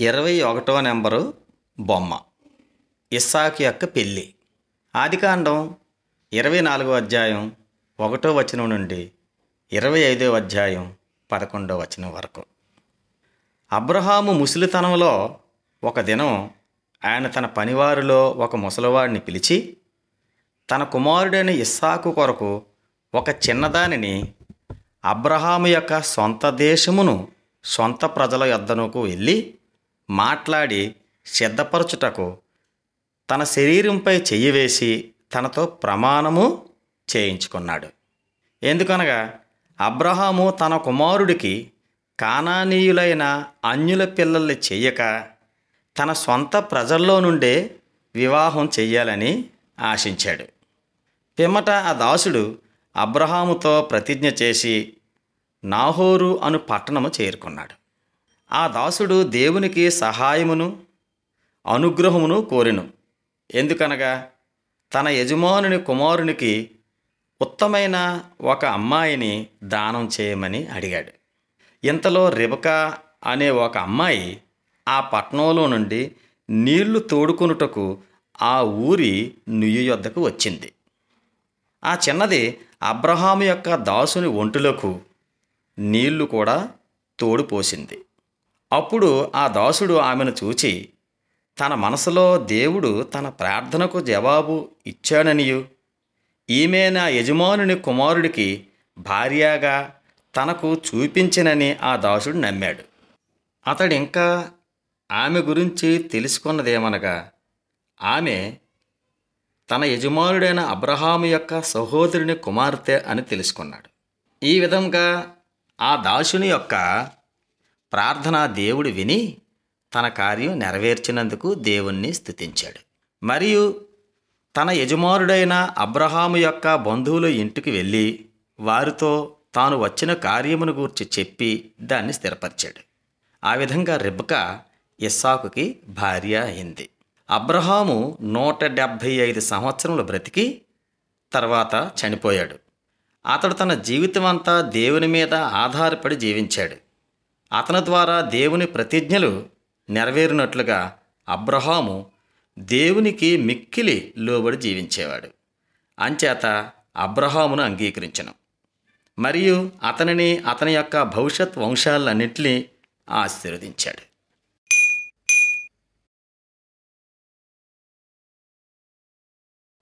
ఇరవై ఒకటో నెంబరు బొమ్మ ఇస్సాకు యొక్క పెళ్ళి ఆదికాండం ఇరవై నాలుగో అధ్యాయం ఒకటో వచనం నుండి ఇరవై ఐదో అధ్యాయం పదకొండో వచనం వరకు అబ్రహాము ముసలితనంలో ఒక దినం ఆయన తన పనివారిలో ఒక ముసలివాడిని పిలిచి తన కుమారుడైన ఇస్సాకు కొరకు ఒక చిన్నదానిని అబ్రహాము యొక్క సొంత దేశమును సొంత ప్రజల యొద్దనుకు వెళ్ళి మాట్లాడి సిద్ధపరచుటకు తన శరీరంపై చెయ్యి వేసి తనతో ప్రమాణము చేయించుకున్నాడు ఎందుకనగా అబ్రహాము తన కుమారుడికి కానానీయులైన అన్యుల పిల్లల్ని చెయ్యక తన సొంత ప్రజల్లో నుండే వివాహం చెయ్యాలని ఆశించాడు పిమ్మట ఆ దాసుడు అబ్రహాముతో ప్రతిజ్ఞ చేసి నాహోరు అను పట్టణము చేరుకున్నాడు ఆ దాసుడు దేవునికి సహాయమును అనుగ్రహమును కోరెను ఎందుకనగా తన యజమానుని కుమారునికి ఉత్తమైన ఒక అమ్మాయిని దానం చేయమని అడిగాడు ఇంతలో రిబకా అనే ఒక అమ్మాయి ఆ పట్టణంలో నుండి నీళ్లు తోడుకొనుటకు ఆ ఊరి నుయ్యి యొద్దకు వచ్చింది ఆ చిన్నది అబ్రహాము యొక్క దాసుని ఒంటిలోకు నీళ్లు కూడా తోడుపోసింది అప్పుడు ఆ దాసుడు ఆమెను చూచి తన మనసులో దేవుడు తన ప్రార్థనకు జవాబు ఇచ్చాడనియు ఈమె నా యజమానుని కుమారుడికి భార్యగా తనకు చూపించినని ఆ దాసుడు నమ్మాడు అతడు ఇంకా ఆమె గురించి తెలుసుకున్నదేమనగా ఆమె తన యజమానుడైన అబ్రహాము యొక్క సహోదరుని కుమార్తె అని తెలుసుకున్నాడు ఈ విధంగా ఆ దాసుని యొక్క ప్రార్థన దేవుడు విని తన కార్యం నెరవేర్చినందుకు దేవుణ్ణి స్తుతించాడు మరియు తన యజమానుడైన అబ్రహాము యొక్క బంధువుల ఇంటికి వెళ్ళి వారితో తాను వచ్చిన కార్యమును గూర్చి చెప్పి దాన్ని స్థిరపరిచాడు ఆ విధంగా రిబ్క ఇస్సాకుకి భార్య అయింది అబ్రహాము నూట డెబ్భై ఐదు సంవత్సరములు బ్రతికి తర్వాత చనిపోయాడు అతడు తన జీవితం అంతా దేవుని మీద ఆధారపడి జీవించాడు అతని ద్వారా దేవుని ప్రతిజ్ఞలు నెరవేరినట్లుగా అబ్రహాము దేవునికి మిక్కిలి లోబడి జీవించేవాడు అంచేత అబ్రహామును అంగీకరించను మరియు అతనిని అతని యొక్క భవిష్యత్ వంశాలన్నింటినీ ఆశీర్వదించాడు